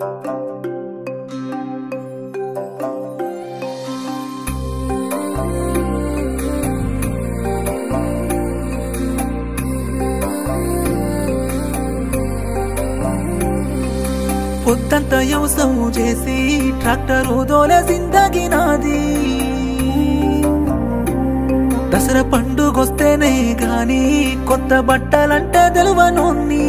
పొద్దంతా వ్యవసాయం చేసి ట్రాక్టర్ దోలే జిందగి నాది దసరా పండుగొస్తేనే గాని కొత్త బట్టలంటే తెలువనోన్ని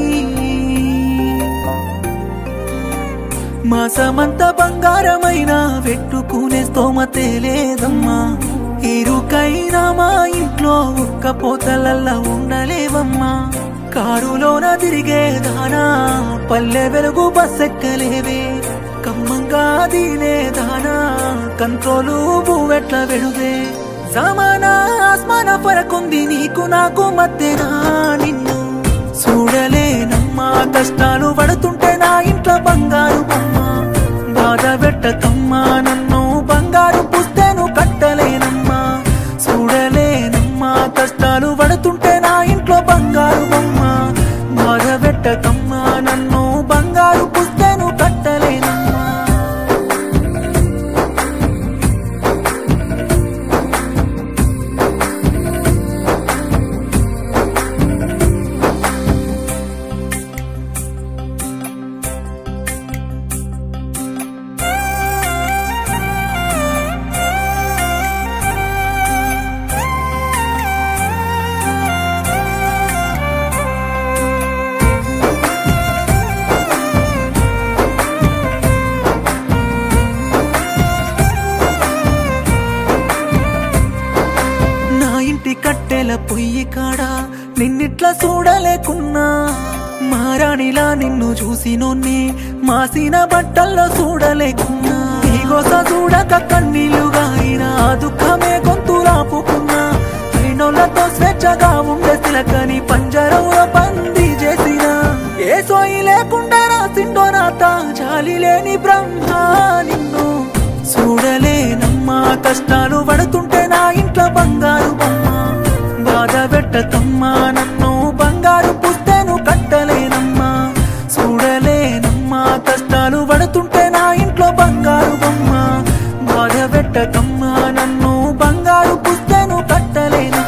మాసమంతా బంగారమైన పెట్టుకునే స్తోమతే లేదమ్మా ఇరుకైనా మా ఇంట్లో ఉక్కపోతలల్లా ఉండలేవమ్మా కారులోన తిరిగేదానా పల్లె వెలుగు బస్సెక్కలేవే కమ్మంగా దీనేదానా కంట్రోలు బువ్వెట్ల వెడువే జమానా ఆస్మాన ఫరకుంది నీకు నాకు మధ్యనా నిన్ను చూడలేనమ్మా కష్టాలు పడుతుంటే నా ఇంట్లో బంగారు బొమ్మ బాధ పెట్టకమ్మా నన్ను బంగారు పుస్తేను కట్టలేనమ్మా చూడలేనమ్మా కష్టాలు పడుతుంటే నా ఇంట్లో బంగారు బొమ్మ బాధ పెట్టకమ్మా నన్ను బంగారు పుస్తేను కట్టలేనమ్మా నా ఇంటి కట్టెల పొయ్యి కాడా నిన్నిట్లా చూడలేకున్నా మారాణిలా నిన్ను చూసినోన్ని మాసిన బట్టల్లో చూడలేకున్నా నీ గోస చూడక కన్నీళ్లు గారిన ఆ దుఃఖమే గొంతులాపుకున్నా అయినోళ్ళతో స్వేచ్ఛగా ఉండే తిలకని పంజరంలో పంది చేసిన ఏ సోయి లేకుండా రాసిండో నాత జాలి లేని బ్రహ్మ నిన్ను చూడలేనమ్మా కష్టాలు పడుతుంటే నా ఇంట్లో బంగారు బొమ్మ బాధ పెట్టకమ్మా నన్ను బంగారు పుస్తేను కట్టలేనమ్మా చూడలేనమ్మా కష్టాలు పడుతుంటే నా ఇంట్లో బంగారు బొమ్మ బాధ పెట్టకమ్మా నన్ను బంగారు పుస్తేను కట్టలేనమ్మా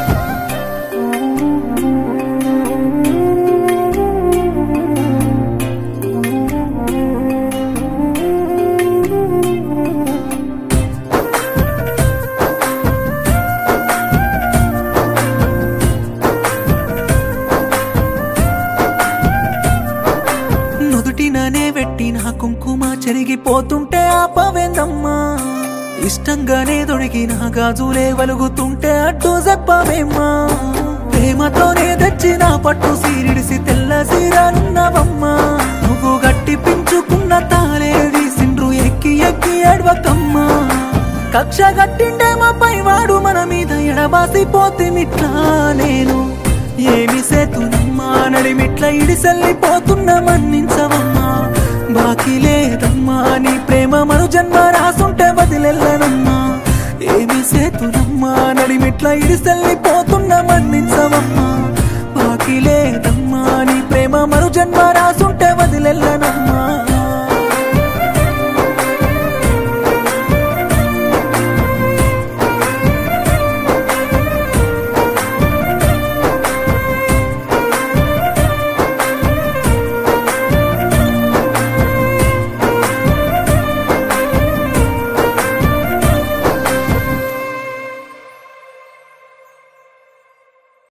నుదుటిననే పెట్టిన కుంకుమ చెరిగిపోతుంటే ఆపవేందమ్మా ఇష్టంగానే దొడిగిన గాజులే వలుగుతుంటే అడ్డు చెప్పవేమ్మా ప్రేమతోనే తెచ్చిన పట్టు సీరిడిసి తెల్ల సీరలున్నవమ్మా నువ్వు గట్టి పించుకున్న తాలేది సిండ్రు ఎక్కి ఎక్కి ఎడవకమ్మా కక్ష గట్టిండే మా పైవాడు మన మీద ఎడబాసిపోతిమిట్లా నేను ఏమి సేతునమ్మా నడిమిట్ల ఇడిసెల్లిపోతున్న మన్నించవమ్మా బాకీ లేదమ్మా నీ ప్రేమ మరు జన్మ రాసుంటే వదిలెల్లనమ్మా ఏమి సేతునమ్మా నడిమిట్ల ఇడిసెల్లిపోతున్న మన్నించవమ్మా బాకీ లేదమ్మా నీ ప్రేమ మరు జన్మ రాసుంటే వదిలెల్లనమ్మా